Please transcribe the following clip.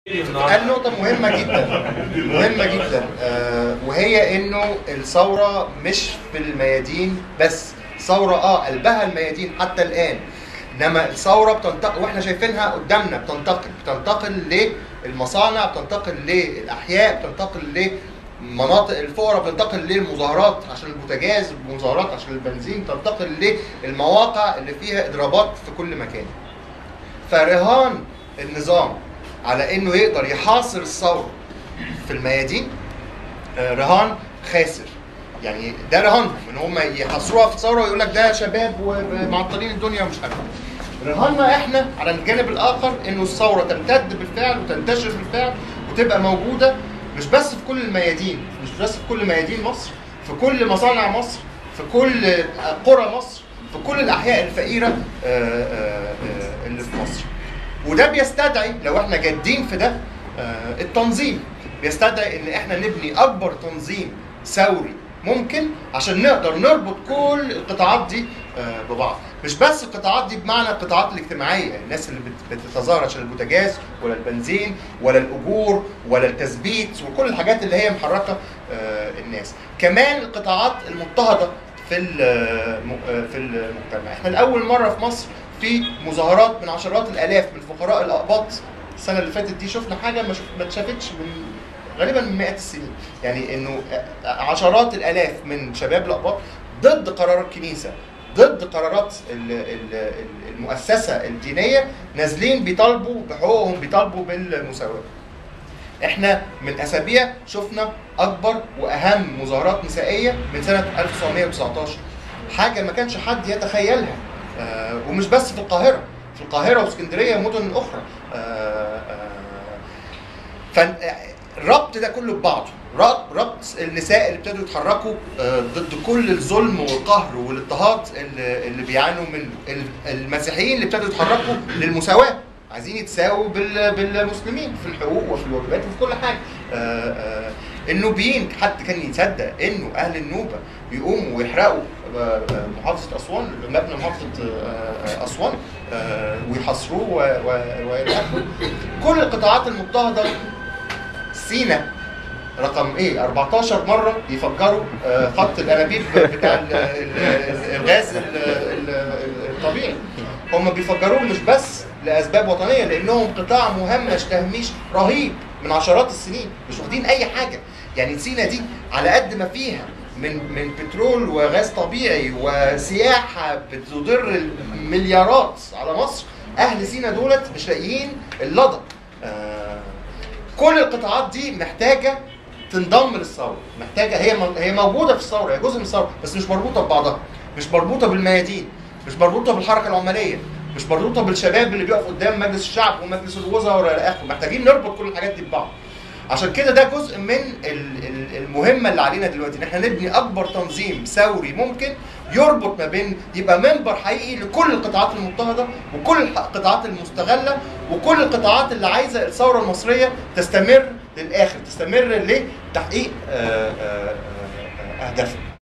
قال نقطة مهمة جدا مهمة جدا آه وهي انه الثورة مش في الميادين بس ثورة اه قلبها الميادين حتى الآن انما الثورة بتنتقل واحنا شايفينها قدامنا بتنتقل بتنتقل للمصانع بتنتقل للأحياء بتنتقل لمناطق الفقراء بتنتقل للمظاهرات عشان البوتاجاز المظاهرات عشان البنزين بتنتقل للمواقع اللي فيها اضرابات في كل مكان فرهان النظام على انه يقدر يحاصر الثوره في الميادين آه، رهان خاسر يعني ده رهانهم ان هم يحاصروها في الثوره ويقول لك ده شباب ومعطلين الدنيا ومش عارف رهاننا احنا على الجانب الاخر انه الثوره تمتد بالفعل وتنتشر بالفعل وتبقى موجوده مش بس في كل الميادين مش بس في كل ميادين مصر في كل مصانع مصر في كل قرى مصر في كل الاحياء الفقيره آه، آه، آه، اللي في مصر وده بيستدعي لو احنا جادين في ده آه، التنظيم بيستدعي ان احنا نبني اكبر تنظيم ثوري ممكن عشان نقدر نربط كل القطاعات دي آه، ببعض مش بس القطاعات دي بمعنى القطاعات الاجتماعيه الناس اللي بت- بتتظاهر عشان البوتاجاز ولا البنزين ولا الاجور ولا التثبيت وكل الحاجات اللي هي محركه آه، الناس كمان القطاعات المضطهده في الم- آه، في المجتمع احنا لاول مره في مصر في مظاهرات من عشرات الالاف من فقراء الاقباط السنه اللي فاتت دي شفنا حاجه ما شف- ما اتشافتش من غالبا من مئات السنين يعني انه عشرات الالاف من شباب الاقباط ضد قرار الكنيسه ضد قرارات ال- ال- ال- المؤسسه الدينيه نازلين بيطالبوا بحقوقهم بيطالبوا بالمساواه احنا من اسابيع شفنا اكبر واهم مظاهرات نسائيه من سنه 1919 حاجه ما كانش حد يتخيلها آه ومش بس في القاهره في القاهره واسكندريه ومدن اخرى آه آه فالربط ده كله ببعضه ربط ربط النساء اللي ابتدوا يتحركوا آه، ضد كل الظلم والقهر والاضطهاد اللي اللي بيعانوا منه ال- المسيحيين اللي ابتدوا يتحركوا للمساواه عايزين يتساووا بال- بالمسلمين في الحقوق وفي الواجبات وفي كل حاجه آه، آه، النوبيين حد كان يصدق انه اهل النوبه بيقوموا ويحرقوا آه، آه، محافظه اسوان مبنى محافظه آه، آه، اسوان آه، ويحاصروه و- و- والى اخره كل القطاعات المضطهده سينا رقم ايه 14 مره يفجروا آه، خط الانابيب بتاع ال- ال- ال- الغاز ال- ال- الطبيعي هم بيفجروه مش بس لاسباب وطنيه لانهم قطاع مهمش تهميش رهيب من عشرات السنين مش واخدين اي حاجه يعني سينا دي على قد ما فيها من من بترول وغاز طبيعي وسياحه بتضر المليارات على مصر اهل سينا دولت مش لاقيين اللضا آه، كل القطاعات دي محتاجه تنضم للثوره محتاجه هي هي موجوده في الثوره هي جزء من الثوره بس مش مربوطه ببعضها مش مربوطه بالميادين مش مربوطه بالحركه العماليه مش مربوطه بالشباب اللي بيقف قدام مجلس الشعب ومجلس الوزراء والى اخره محتاجين نربط كل الحاجات دي ببعض عشان كده ده جزء من ال- ال- المهمه اللي علينا دلوقتي ان احنا نبني اكبر تنظيم ثوري ممكن يربط ما بين يبقى منبر حقيقي لكل القطاعات المضطهده وكل الح- القطاعات المستغله وكل القطاعات اللي عايزه الثوره المصريه تستمر للاخر تستمر لتحقيق آه، آه، آه، اهدافها